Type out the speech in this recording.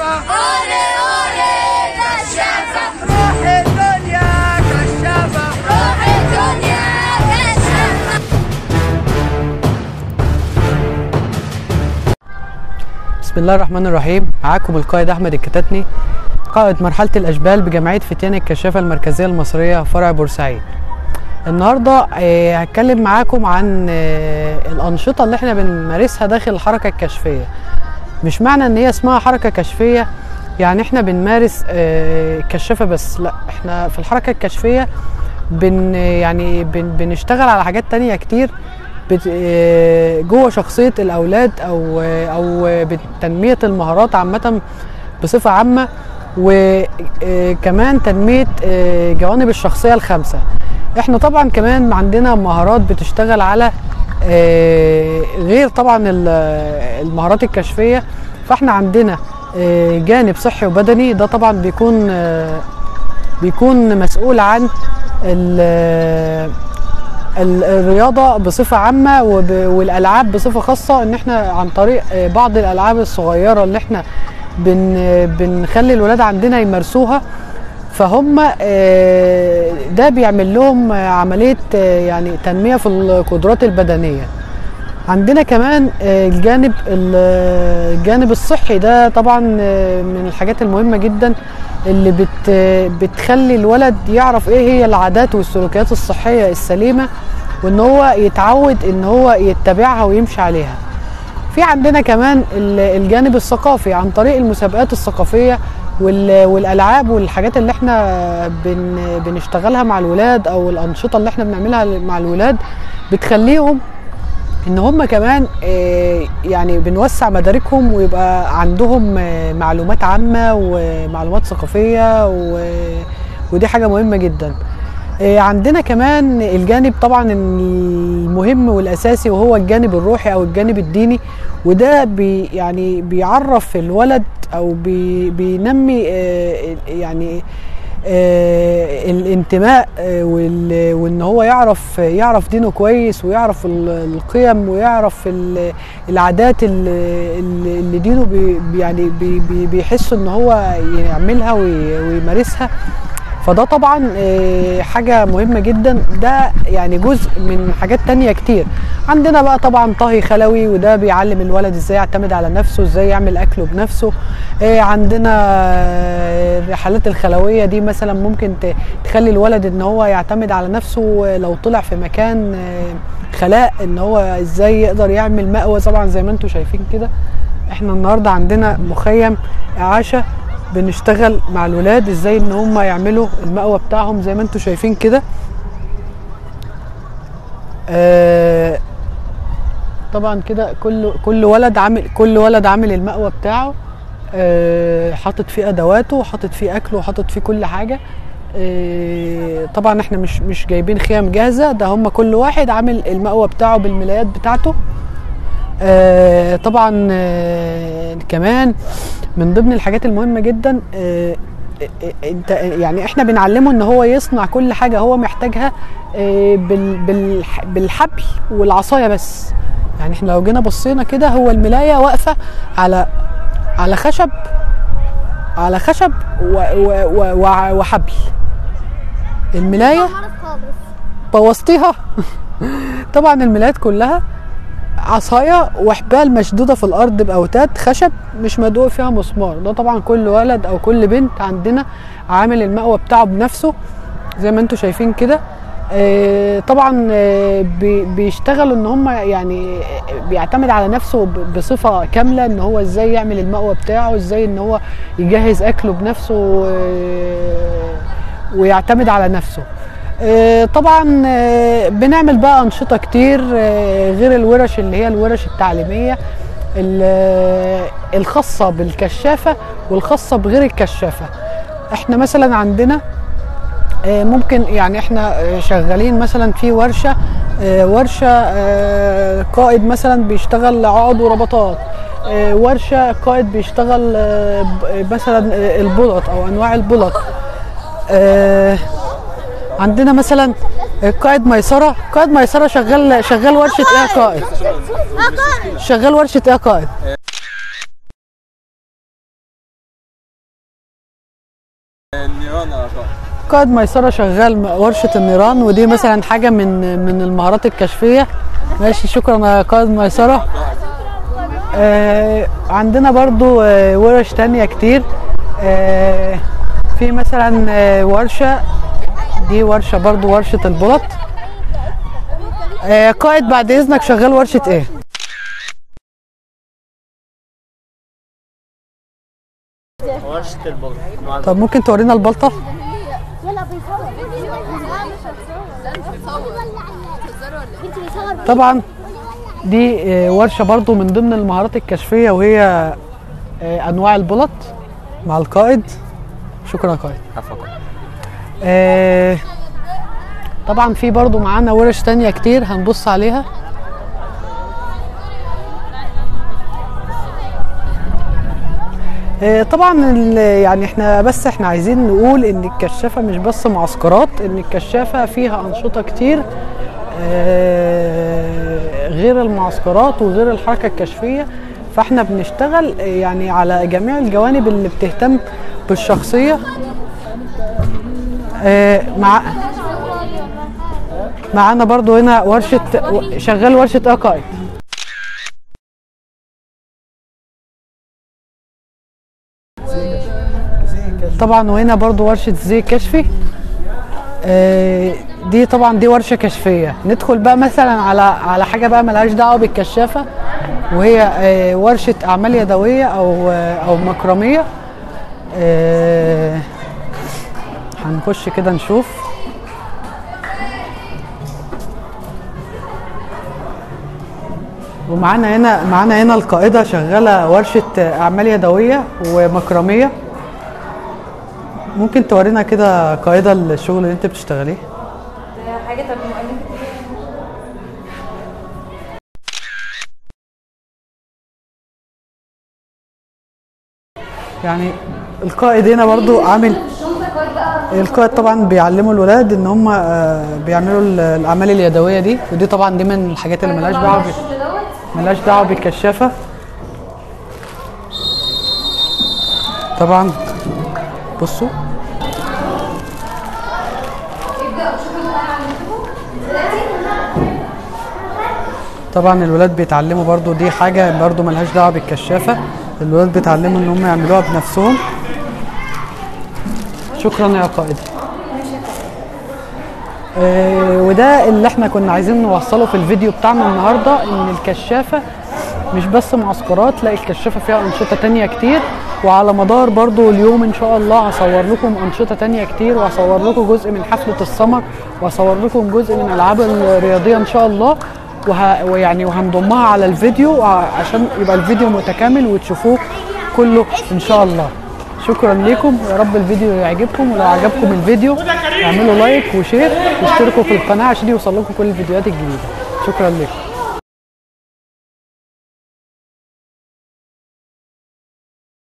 أولي أولي كشافة روح الدنيا كشافة روح الدنيا كشافة بسم الله الرحمن الرحيم معاكم القائد احمد الكتاتني قائد مرحله الاشبال بجمعيه فتيان الكشافه المركزيه المصريه فرع بورسعيد النهارده آه، هتكلم معاكم عن آه، الانشطه اللي احنا بنمارسها داخل الحركه الكشفيه مش معنى ان هي اسمها حركه كشفيه يعني احنا بنمارس آه، كشافه بس لا احنا في الحركه الكشفيه بن يعني بن بنشتغل على حاجات تانية كتير بت- آه، جوه شخصيه الاولاد او آه، او آه، بتنميه المهارات عامه بصفه عامه وكمان تنميه آه، جوانب الشخصيه الخمسه احنا طبعا كمان عندنا مهارات بتشتغل على آه، غير طبعا ال- المهارات الكشفيه فاحنا عندنا آه، جانب صحي وبدني ده طبعا بيكون آه، بيكون مسؤول عن ال- ال- الرياضه بصفه عامه وب- والالعاب بصفه خاصه ان احنا عن طريق آه، بعض الالعاب الصغيره اللي احنا بن بنخلي الولاد عندنا يمارسوها فهم آه، ده بيعمل لهم آه، عمليه آه، يعني تنميه في القدرات البدنيه عندنا كمان آه، الجانب ال- الجانب الصحي ده طبعا آه، من الحاجات المهمه جدا اللي بت بتخلي الولد يعرف ايه هي العادات والسلوكيات الصحيه السليمه وان هو يتعود ان هو يتبعها ويمشي عليها في عندنا كمان ال- الجانب الثقافي عن طريق المسابقات الثقافيه وال- والالعاب والحاجات اللي احنا بن بنشتغلها مع الولاد او الانشطه اللي احنا بنعملها مع الولاد بتخليهم ان هم كمان آه، يعني بنوسع مداركهم ويبقى عندهم آه، معلومات عامه ومعلومات ثقافيه و- ودي حاجه مهمه جدا آه، عندنا كمان الجانب طبعا المهم والاساسي وهو الجانب الروحي او الجانب الديني وده بي يعني بيعرف الولد او بي بينمي آه، يعني آه، الانتماء آه، وال- وان هو يعرف يعرف دينه كويس ويعرف ال- القيم ويعرف ال- العادات اللي, اللي دينه بي يعني بي بي بيحس ان هو يعملها وي- ويمارسها فده طبعا آه، حاجة مهمة جدا ده يعني جزء من حاجات تانية كتير عندنا بقى طبعا طهي خلوي وده بيعلم الولد ازاي يعتمد على نفسه ازاي يعمل اكله بنفسه آه، عندنا آه، الرحلات الخلوية دي مثلا ممكن ت- تخلي الولد ان هو يعتمد على نفسه آه، لو طلع في مكان آه، خلاء ان هو ازاي يقدر يعمل مأوى طبعا زي ما انتم شايفين كده احنا النهارده عندنا مخيم اعاشه بنشتغل مع الولاد ازاي ان هم يعملوا المأوى بتاعهم زي ما انتم شايفين كده آه طبعا كده كل كل ولد عامل كل ولد عامل المأوى بتاعه آه حاطط فيه ادواته وحاطط فيه اكله وحاطط فيه كل حاجه آه طبعا احنا مش مش جايبين خيم جاهزه ده هم كل واحد عامل المأوى بتاعه بالملايات بتاعته آه طبعا آه كمان من ضمن الحاجات المهمه جدا آه آه، انت يعني احنا بنعلمه ان هو يصنع كل حاجه هو محتاجها آه، بال بال بالحبل والعصايه بس يعني احنا لو جينا بصينا كده هو الملايه واقفه على على خشب على خشب و و و و وحبل الملايه بوظتيها طبعا الملايات كلها عصايه وحبال مشدوده في الارض باوتاد خشب مش مدقوق فيها مسمار ده طبعا كل ولد او كل بنت عندنا عامل المأوى بتاعه بنفسه زي ما انتم شايفين كده آه، طبعا آه، بي- بيشتغلوا ان هم يعني آه، بيعتمد على نفسه ب- بصفه كامله ان هو ازاي يعمل المأوى بتاعه ازاي ان هو يجهز اكله بنفسه آه، ويعتمد على نفسه آه، طبعا آه، بنعمل بقى انشطه كتير آه، غير الورش اللي هي الورش التعليميه ال- الخاصه بالكشافه والخاصه بغير الكشافه احنا مثلا عندنا آه، ممكن يعني احنا آه، شغالين مثلا في ورشه آه، ورشه آه، قائد مثلا بيشتغل عقد وربطات آه، ورشه قائد بيشتغل آه، ب- مثلا آه، البلط او انواع البلط آه، عندنا مثلا قائد ميسره قائد ميسره شغال شغال ورشه ايه يا قائد شغال ورشه ايه يا قائد النيران يا قائد قائد ميسرة شغال م- ورشة النيران ودي مثلا حاجة من من المهارات الكشفية ماشي شكرا يا قائد ميسرة آه عندنا برضو آه ورش تانية كتير آه في مثلا آه ورشة دي ورشة برضو ورشة البلط آه قائد بعد إذنك شغال ورشة إيه؟ ورشة البلط طب ممكن تورينا البلطة؟ يلا بيصور لا مش هتصور انت بيصور طبعا دي آه، ورشة برضو من ضمن المهارات الكشفية وهي آه، أنواع البلط مع القائد شكرا يا قائد عفوا آه، طبعا في برضو معانا ورش تانية كتير هنبص عليها آه، طبعا ال- يعني احنا بس احنا عايزين نقول ان الكشافة مش بس معسكرات ان الكشافة فيها انشطة كتير آه، غير المعسكرات وغير الحركة الكشفية فاحنا بنشتغل آه، يعني على جميع الجوانب اللي بتهتم بالشخصية آه، مع معانا برضو هنا ورشة شغال ورشة اه قائد طبعا وهنا برضو ورشة زي كشفي آه، دي طبعا دي ورشة كشفية ندخل بقى مثلا على على حاجة بقى ملهاش دعوة بالكشافة وهي آه، ورشة أعمال يدوية أو آه، أو مكرمية آه، هنخش كده نشوف ومعانا هنا معانا هنا القائدة شغالة ورشة أعمال يدوية ومكرمية ممكن تورينا كده قائدة الشغل اللي انت بتشتغليه حاجه طب مؤلفه يعني القائد هنا برضو عامل القائد طبعا بيعلموا الولاد ان هم آه، بيعملوا ال- الاعمال اليدويه دي ودي طبعا دي من الحاجات اللي ملهاش دعوه بال- ملهاش دعوه بالكشافه طبعا بصوا طبعا الولاد بيتعلموا برضو دي حاجه برضو ملهاش دعوه بالكشافه الولاد بيتعلموا ان هم يعملوها بنفسهم شكرا يا قائد آه، وده اللي احنا كنا عايزين نوصله في الفيديو بتاعنا النهارده ان الكشافه مش بس معسكرات لا الكشافه فيها انشطه تانية كتير وعلى مدار برضو اليوم ان شاء الله هصور لكم انشطه تانية كتير وهصور لكم جزء من حفله السمر وهصور لكم جزء من الالعاب الرياضيه ان شاء الله وه... ويعني وهنضمها على الفيديو ع- عشان يبقى الفيديو متكامل وتشوفوه كله ان شاء الله شكرا لكم يا رب الفيديو يعجبكم ولو عجبكم الفيديو اعملوا لايك وشير واشتركوا في القناه عشان يوصل لكم كل الفيديوهات الجديده شكرا لكم